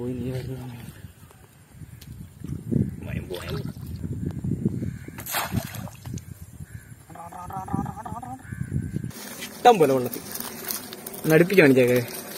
പോയി നീ വരുന്നു വയമ്പ് വയമ്പ് ഇഷ്ടം പോലെ വെള്ളത്തിൽ നടുപ്പിച്ച് കാണിച്ചേക്കേ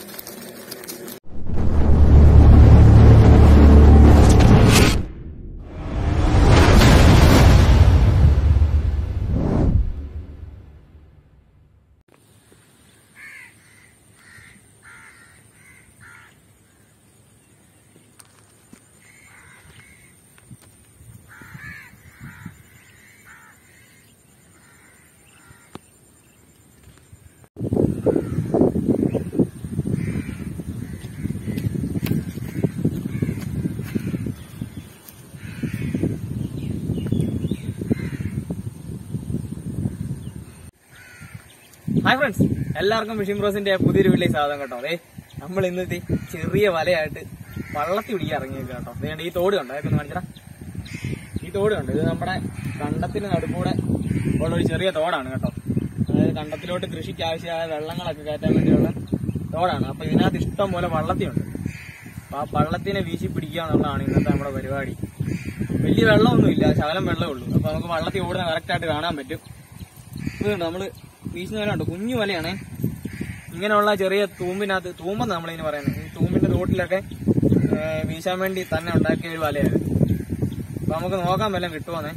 ഹായ് ഫ്രണ്ട്സ് എല്ലാവർക്കും ഫിഷിംഗ് ബ്രോസിന്റെ പുതിയൊരു വീട്ടിലേക്ക് സ്വാഗതം കേട്ടോ അതെ നമ്മൾ ഇന്നത്തെ ചെറിയ വലയായിട്ട് വള്ളത്തി പിടിക്കാൻ ഇറങ്ങിയേക്ക് കേട്ടോ അതുകൊണ്ട് ഈ തോട് കണ്ടോ അതൊക്കെ ഒന്ന് കാണിച്ചടാ ഈ തോട് കണ്ടോ ഇത് നമ്മുടെ കണ്ടത്തിന് നടുക്കൂടെ ഉള്ള ഒരു ചെറിയ തോടാണ് കേട്ടോ അതായത് കണ്ടത്തിലോട്ട് കൃഷിക്ക് ആവശ്യമായ വെള്ളങ്ങളൊക്കെ കയറ്റാൻ വേണ്ടിയുള്ള തോടാണ് അപ്പൊ ഇതിനകത്ത് ഇഷ്ടം പോലെ വള്ളത്തിയുണ്ട് അപ്പൊ ആ വള്ളത്തിനെ വീശി പിടിക്കുക എന്നുള്ളതാണ് ഇന്നത്തെ നമ്മുടെ പരിപാടി വലിയ വെള്ളമൊന്നുമില്ല ശകലം വെള്ളമേ ഉള്ളൂ അപ്പൊ നമുക്ക് വള്ളത്തിൽ ഓടുന്ന കറക്റ്റ് ആയിട്ട് കാണാൻ പറ്റും ഇതുണ്ട് നമ്മള് വീശുന്ന വല ഉണ്ട് കുഞ്ഞു വലയാണേ ഇങ്ങനെയുള്ള ചെറിയ തൂമ്പിനകത്ത് തൂമ്പെന്ന് നമ്മളിതിന് പറയുന്നത് ഈ തൂമ്പിന്റെ തോട്ടിലൊക്കെ ഏ, വീശാൻ വേണ്ടി തന്നെ ഉണ്ടാക്കിയ ഒരു വലയാണ് അപ്പൊ നമുക്ക് നോക്കാൻ വല്ലതും കിട്ടുവാന്നേ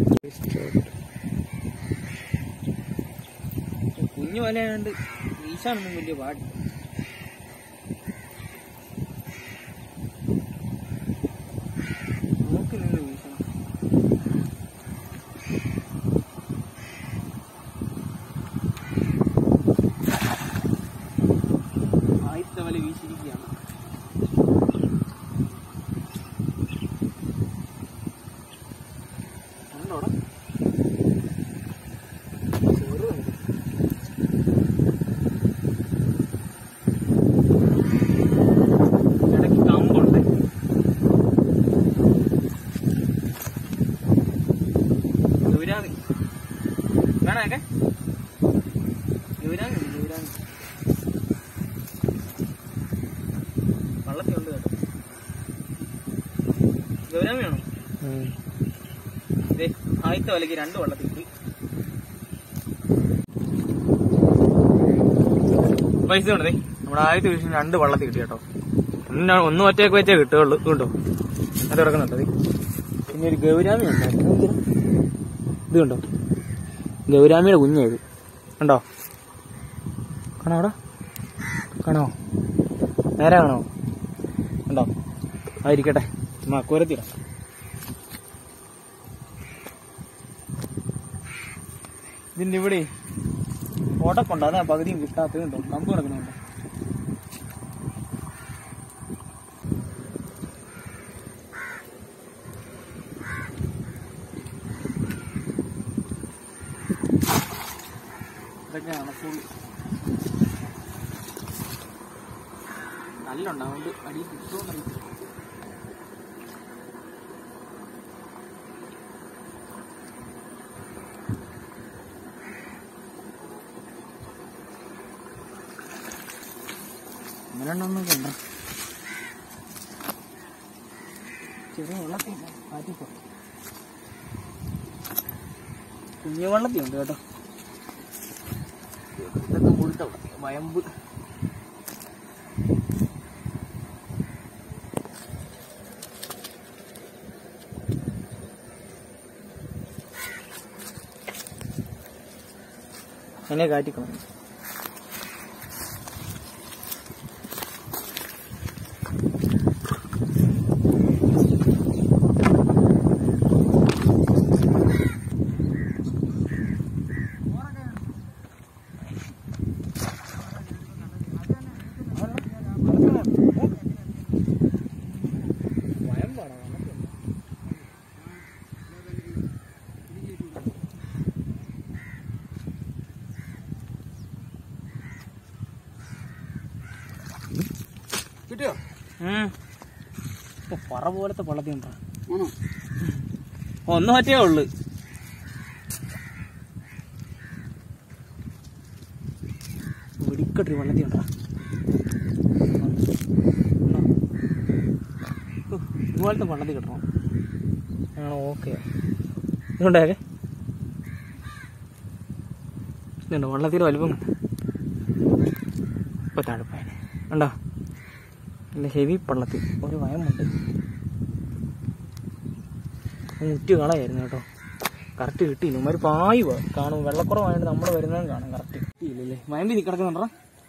കുഞ്ഞു വലയായോണ്ട് വീശാനൊന്നും വലിയ പാടില്ല നോക്കി നിന്ന് വീശണം ആദ്യത്തെ വല വീശിരിക്കുകയാണ് ഉണ്ടോടാ ചെറുതുണ്ട്. ഇടയ്ക്ക് കമ്പുണ്ട് ഗൗരാമി വേണമൊക്കെ ഗൗരാമി ഉണ്ട് ഗൗരാമി വള്ളത്തിലുണ്ട് കേട്ടോ ഗൗരാമി ആണോ ദേ, ആദ്യത്തെ വലയ്ക്ക് രണ്ട് വള്ളത്തിൽ കിട്ടി പൈസ ഉണ്ട് ദേ, നമ്മുടെ ആദ്യത്തെ വിഷയം രണ്ട് വള്ളത്തിൽ കിട്ടി കേട്ടോ ഒന്ന് ഒന്നും ഒറ്റയൊക്കെ വെച്ചേ കിട്ടുകയുള്ളൂ കേട്ടോ അത് കിടക്കുന്നുണ്ട് ദേ. പിന്നെ ഒരു ഗൗരാമി ഉണ്ടായിരുന്നു ഇത് കണ്ടോ ഗൗരാമിയുടെ കുഞ്ഞാ ഇത് കണ്ടോ കാണോ അവിടെ കാണോ നേരെ കാണോ ഉണ്ടോ ആയിരിക്കട്ടെ മക്കുരത്തിട ഇതിന്റെ ഇവിടെ ഓട്ടക്കുണ്ട് അതാ പകുതിയും കിട്ടാത്തത് ഉണ്ടോ കമ്പ് കിടക്കുന്നുണ്ടോ ഇതൊക്കെയാണ് ഫുൾ നല്ല ഉണ്ടാവുകൊണ്ട് അടി കിട്ടുമെന്നറിയില്ല അങ്ങനെ ഉണ്ടോന്നൊക്കെ ഉണ്ടോ ചെറിയ വെള്ളത്തിൽ കാറ്റിപ്പോ കുഞ്ഞു വെള്ളത്തിൽ ഉണ്ട് കേട്ടോ ഇതൊക്കെ മുഴുത്ത വയമ്പ് എന്നെ കാറ്റിക്കണം കിട്ടിയോ പറ പോലത്തെ പള്ളത്തി ഉണ്ടോ ആണോ ഒന്ന് പറ്റേ ഉള്ളു വെടിക്കട്ടൊരു വെള്ളത്തി ഉണ്ടോ ഇതുപോലത്തെ വള്ളത്തിൽ കിട്ടണം ആണോ ഓക്കെ ഇതുകൊണ്ടേ ഇതുണ്ടോ വള്ളത്തിൽ വലുപ്പം ഇപ്പൊ തണുപ്പായനെ ഉണ്ടോ നല്ല ഹെവി പള്ളത്തിൽ ഒരു വയമുണ്ട് മുറ്റി കളയായിരുന്നു കേട്ടോ കറക്റ്റ് കിട്ടിയില്ല ഇമാര് പായുക കാണും വെള്ളക്കുറവായിട്ട് നമ്മൾ വരുന്നതും കാണും കറക്റ്റ് കിട്ടിയില്ലല്ലേ വയമ്പി നീ കിടക്കുന്നുണ്ടോ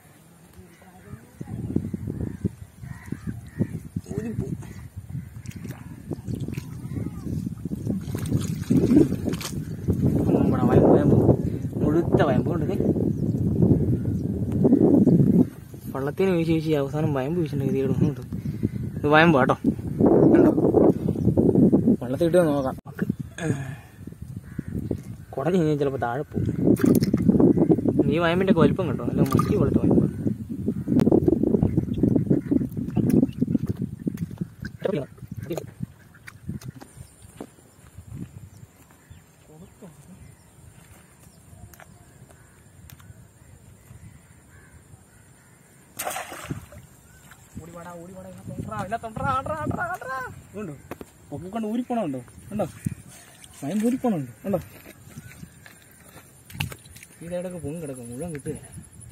നമ്മുടെ വയമ്പ് വയമ്പ് മുഴുത്ത വയമ്പ് കൊണ്ടേ വള്ളത്തിന് വീശി വീശി അവസാനം വയമ്പ് വീശിന്റെ ഗതികേടുന്നുണ്ട് ഇത് വയമ്പ് കേട്ടോ ഉണ്ടോ വെള്ളത്തിൽ ഇട്ട് നോക്കാം നമുക്ക് കുടഞ്ഞു കഴിഞ്ഞാൽ ചിലപ്പോൾ താഴെ പോകും ഈ വയമ്പിന്റെ ഒക്കെ വലിപ്പം കേട്ടോ നല്ല മത്തി പോലത്തെ വയമ്പ് ഉണ്ടോ ഒക്കെ കൊണ്ട് ഊരിപ്പോണുണ്ടോ ഉണ്ടോ മയം ഊരിപ്പോണുണ്ട് ഉണ്ടോ ഇതേടൊക്കെ പൊങ്ങി കിടക്കും മുഴുവൻ കിട്ടുകയില്ല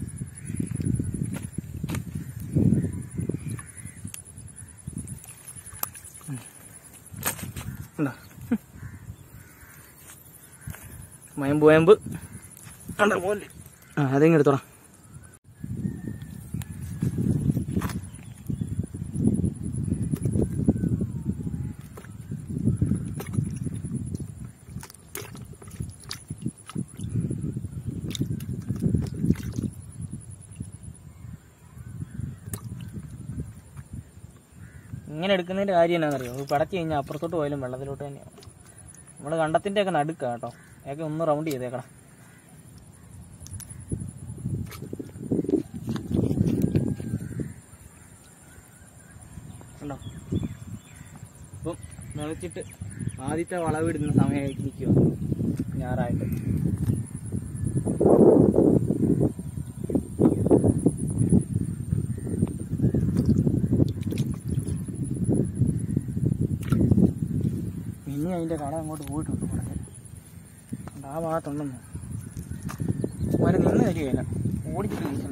ഉണ്ടോ മയമ്പ് വയമ്പ് ഉണ്ടോ പോലെ ആ അതെങ്ങനെ എടുത്തോടാ ഇങ്ങനെ എടുക്കുന്നതിന്റെ കാര്യം എന്നാണെന്നറിയോ പടച്ചു കഴിഞ്ഞാൽ അപ്പുറത്തോട്ട് പോയാലും വെള്ളത്തിലോട്ട് തന്നെയാണ് നമ്മൾ കണ്ടത്തിന്റെ ഒക്കെ നടുക്ക കേട്ടോ ഏക്കെ ഒന്ന് റൗണ്ട് ചെയ്തേക്കണം ഉണ്ടോ ഇപ്പം നിറച്ചിട്ട് ആദ്യത്തെ വളവിടുന്ന സമയമായിട്ട് നിൽക്കുക ഞായറായിട്ട് ഇനി അതിന്റെ കട അങ്ങോട്ട് പോയിട്ടുണ്ട് കുറച്ച് അതുകൊണ്ട് ആ ഭാഗത്തുണ്ടെന്ന് വരെ നിന്ന് തരികയില്ല ഓടിച്ചിട്ട് വീശണം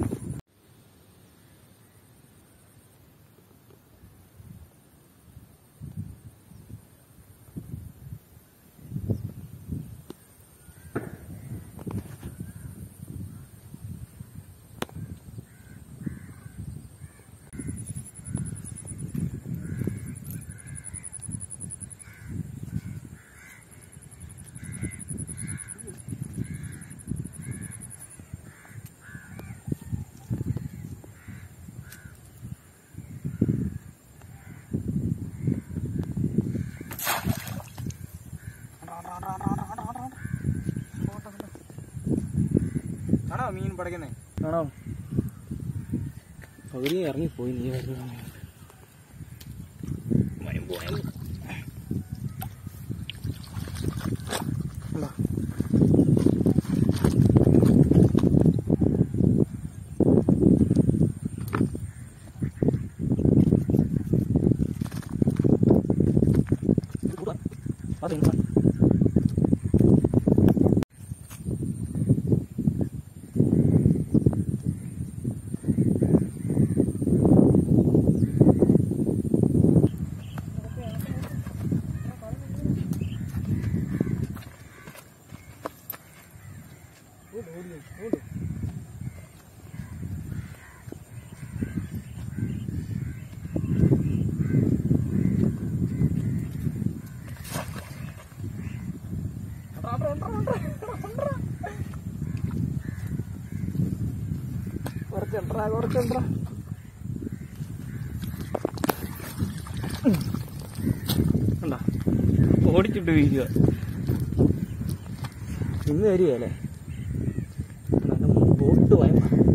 ആണോ മീൻ പടക്കുന്നേ ആണോ പകുതി ഇറങ്ങിപ്പോയി നീ വരുന്ന സമയം വയമ്പ് വയമ്പ് ഉണ്ടോ? അത് ഇങ്ങ് വാ. കുറച്ചുണ്ടാ കുറച്ചുണ്ടാ കണ്ടാ ഓടിച്ചിട്ട് വീഴുക ഇന്ന് വരികയല്ലേ ബോട്ട് പോയ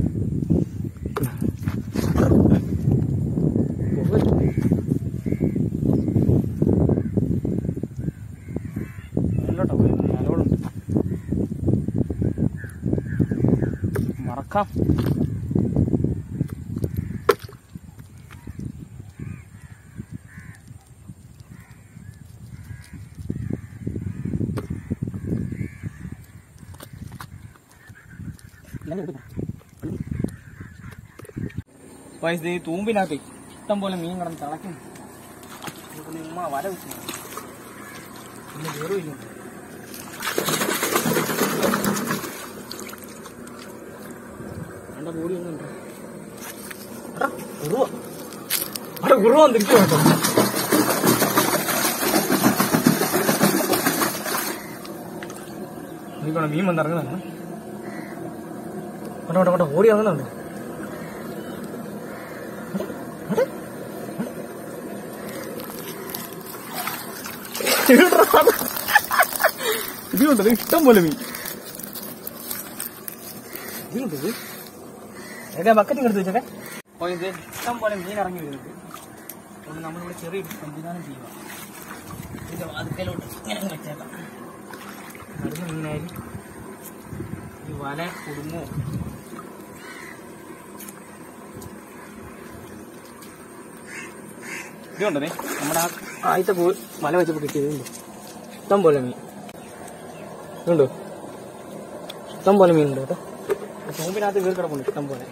നല്ലോട്ടോ പോയി നല്ലോണം മറക്കാം വയസ്സ് ഈ തൂമ്പിനകത്ത് ഇഷ്ടം പോലെ മീൻ കിടന്ന് തിളയ്ക്കുന്നു നമുക്ക് ഉമ്മ വല വെച്ചു പിന്നെ കയറുമില്ല എന്റെ ബോഡി ഒന്നും ഗുരുവ അവിടെ ഗുരുവ തിരിച്ചു കേട്ടോ നീക്കണം മീൻ വന്നിറങ്ങുന്നതാണ് ഓട്ടോ ഓട്ടോ ഓട്ടോ ഓടി ഇറങ്ങുന്നുണ്ട് ഇതുണ്ട് ഇഷ്ടം പോലെ മീൻ ഇതുണ്ട് ഇത് ഏതാ ബക്കറ്റ് എടുത്ത് വെച്ചൊക്കെ അപ്പോൾ ഇത് ഇഷ്ടം പോലെ മീൻ ഇറങ്ങി വരുന്നുണ്ട് അതുകൊണ്ട് നമ്മളിവിടെ ചെറിയ സംവിധാനം ചെയ്യുക ഇത് വാതിക്കലോട്ട് ഇങ്ങനെ അങ്ങ് വെച്ചേക്കാം അടുത്ത മീനായാലും ഈ വല കുടുങ്ങോ ഇതുണ്ടേ നമ്മുടെ ആ ആദ്യത്തെ പോ വല വെച്ചപ്പോൾ കിട്ടിയത് ഇതുണ്ട് ഇഷ്ടം പോലെ മീൻ ഇതുണ്ടോ ഇഷ്ടം പോലെ മീനുണ്ട് കേട്ടോ സോമ്പിനകത്ത് വീർ കിടപ്പുണ്ട് ഇഷ്ടം പോലെ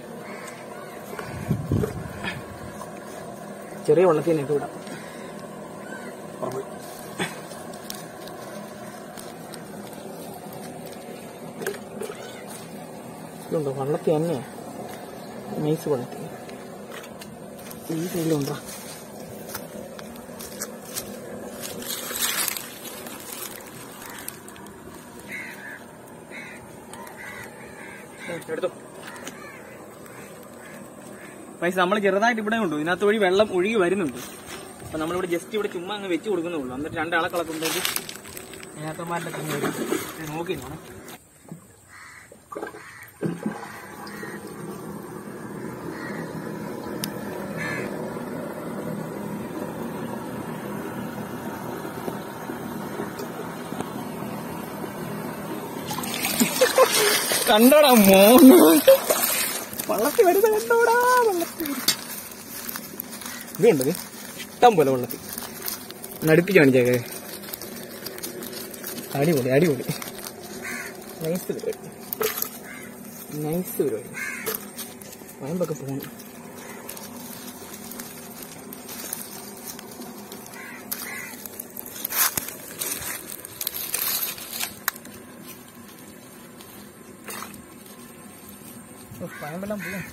ചെറിയ വെള്ളത്തിൽ തന്നെ ഇട്ട് വിടാം പുറമെ. ഇതുണ്ടോ വള്ളത്തിൽ തന്നെയാ നൈസ് വെള്ളത്തിൽ ഈ സൈഡിലുണ്ടോ എടുത്തോ പൈസ നമ്മൾ ചെറുതായിട്ട് ഇവിടെ ഉണ്ട് ഇതിനകത്ത് വഴി വെള്ളം ഒഴുകി വരുന്നുണ്ട് അപ്പൊ നമ്മളിവിടെ ജസ്റ്റ് ഇവിടെ ചുമ്മാ അങ്ങ് വെച്ച് കൊടുക്കുന്നുള്ളൂ എന്നിട്ട് രണ്ടാളെ കളക്കുമ്പോഴേക്ക് നേരത്തമാരുടെ തന്നെ വരും ഇത് നോക്കി നോണം കണ്ടോടാ മോന്ന് വള്ളത്തിൽ വരുന്ന കണ്ടോടാ വള്ളത്തിൽ ഇതുണ്ട് ഇത്. ഇഷ്ടം പോലെ വെള്ളത്തിൽ നടുപ്പിച്ച് കാണിച്ചേക്കെ അടിപൊളി അടിപൊളി നൈസ് പരിപാടി നൈസ് പരിപാടി വയമ്പൊക്കെ പോകണം വയമ്പെല്ലാം പോവും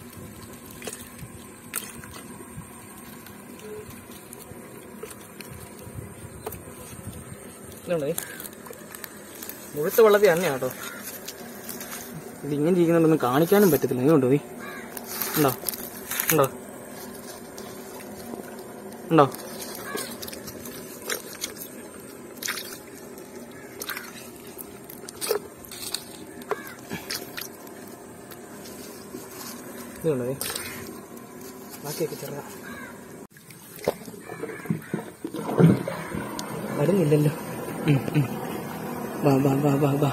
ഇതുണ്ടേ മുഴുത്ത വെള്ളത്തിൽ തന്നെയാ കേട്ടോ ഇത് ഇങ്ങനെ ചെയ്യുന്നുണ്ടൊന്നും കാണിക്കാനും പറ്റത്തില്ല നീ ഉണ്ടോ നീ ഉണ്ടോ ഉണ്ടോ ഉണ്ടോ ഇതുണ്ടോ നീ ബാക്കിയൊക്കെ ചെറുതാ വരുന്നില്ലല്ലോ ഉം, ഉം. വാ വാ വാ വാ വാ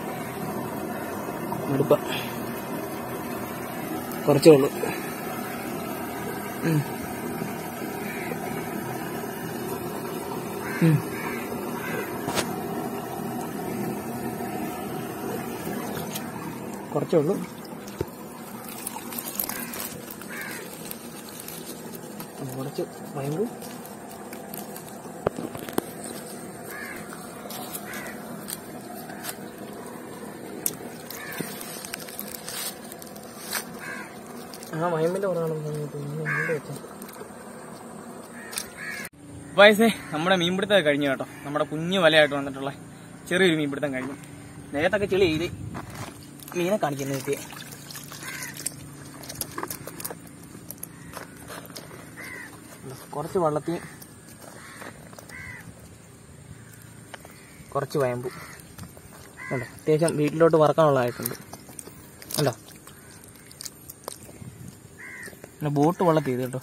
മടുപ്പ കുറച്ചേ ഉള്ളൂ ഉം. ഉം. കുറച്ചേ ഉള്ളൂ കുറച്ച് ഭയങ്കര ആ മയമ്പിന്റെ വയസ്സേ നമ്മുടെ മീൻപിടുത്തം കഴിഞ്ഞു കേട്ടോ നമ്മുടെ കുഞ്ഞു വലയായിട്ട് വന്നിട്ടുള്ള ചെറിയൊരു മീൻപിടുത്തം കഴിഞ്ഞു നേരത്തൊക്കെ ചെളി ചെയ്ത് മീനെ കാണിക്കുന്നു എത്തിയെ കുറച്ച് വള്ളത്തിൽ കുറച്ച് വയമ്പു ഉണ്ടോ അത്യാവശ്യം വീട്ടിലോട്ട് വറക്കാനുള്ളതായിട്ടുണ്ട് ഉണ്ടോ പിന്നെ ബോട്ട് വള്ളത്തിൽ ഇത് കേട്ടോ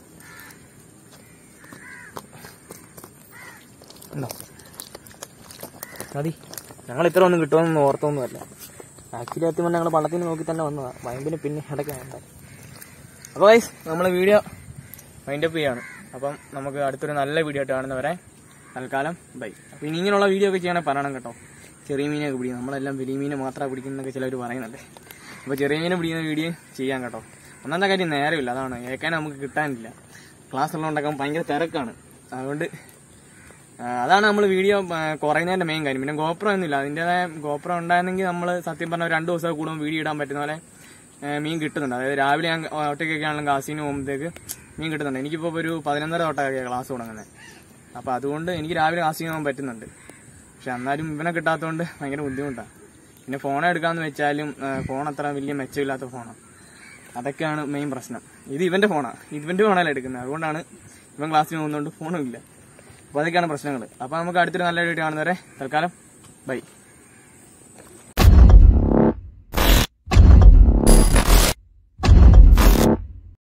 ഉണ്ടോ മതി ഞങ്ങൾ ഇത്ര ഒന്നും കിട്ടുമെന്നൊന്നും ഓർത്തൊന്നുമല്ല ആക്ച്വലി സത്യം പറഞ്ഞാൽ ഞങ്ങൾ വള്ളത്തിന് നോക്കി തന്നെ വന്നതാണ് വയമ്പിന് പിന്നെ ഇടയ്ക്ക് വേണ്ടായി അപ്പോൾ ഗൈസ് നമ്മളെ വീഡിയോ മൈൻഡപ്പ് ചെയ്യാണ് അപ്പം നമുക്ക് അടുത്തൊരു നല്ല വീഡിയോ ആയിട്ട് കാണുന്നവരെ തൽക്കാലം ബൈ അപ്പോൾ ഇനി ഇങ്ങനെയുള്ള വീഡിയോ ഒക്കെ ചെയ്യണേ പറയണം കേട്ടോ ചെറിയ മീനൊക്കെ പിടിക്കും നമ്മളെല്ലാം വലിയ മീനെ മാത്രമാണ് പിടിക്കുന്നതൊക്കെ ചിലവർ പറയുന്നുണ്ട് അപ്പോൾ ചെറിയ മീനെ പിടിക്കുന്ന വീഡിയോ ചെയ്യാൻ കേട്ടോ ഒന്നാമത്തെ കാര്യം നേരമില്ല അതാണ് ഏക്കാൻ നമുക്ക് കിട്ടാനില്ല ക്ലാസ് ഉള്ളതുകൊണ്ടൊക്കെ ഭയങ്കര തിരക്കാണ് അതുകൊണ്ട് ആ, അതാണ് നമ്മൾ വീഡിയോ ആ, കുറയുന്നതിന്റെ മെയിൻ കാര്യം പിന്നെ ഗോപ്രോ ഒന്നുമില്ല അതിൻ്റെതായ ഗോപ്രോ ഉണ്ടായിരുന്നെങ്കിൽ നമ്മൾ സത്യം പറഞ്ഞ രണ്ട് ദിവസം കൂടുമ്പോൾ വീഡിയോ ഇടാൻ പറ്റുന്ന പോലെ ആ, മീൻ കിട്ടുന്നുണ്ട് അതായത് രാവിലെ ഞാൻ ഒറ്റയ്ക്കൊക്കെ ആണെങ്കിലും ക്ലാസ്സിന് പോകുമ്പോഴത്തേക്ക് മീൻ കിട്ടുന്നുണ്ട് എനിക്കിപ്പോൾ ഒരു പതിനൊന്നര തൊട്ടൊക്കെ ക്ലാസ് തുടങ്ങുന്നത് അപ്പോൾ അതുകൊണ്ട് എനിക്ക് രാവിലെ ക്ലാസ്സിന് പോകാൻ പറ്റുന്നുണ്ട് പക്ഷെ എന്നാലും ഇവനെ കിട്ടാത്തതുകൊണ്ട് ഭയങ്കര ബുദ്ധിമുട്ടാണ് പിന്നെ ഫോൺ എടുക്കാന്ന് വെച്ചാലും ആ, ഫോൺ അത്ര വലിയ മെച്ചമില്ലാത്ത ഫോണാണ് അതൊക്കെയാണ് മെയിൻ പ്രശ്നം ഇത് ഇവന്റെ ഫോണാണ് ഇവന്റെ ഫോണല്ല എടുക്കുന്നത് അതുകൊണ്ടാണ് ഇവൻ ക്ലാസ്സിന് പോകുന്നതുകൊണ്ട് ഫോണും ഇല്ല അപ്പോൾ അതൊക്കെയാണ് പ്രശ്നങ്ങൾ അപ്പോൾ നമുക്ക് അടുത്തൊരു നല്ല വീഡിയോ കാണുന്നവരെ തൽക്കാലം ബൈ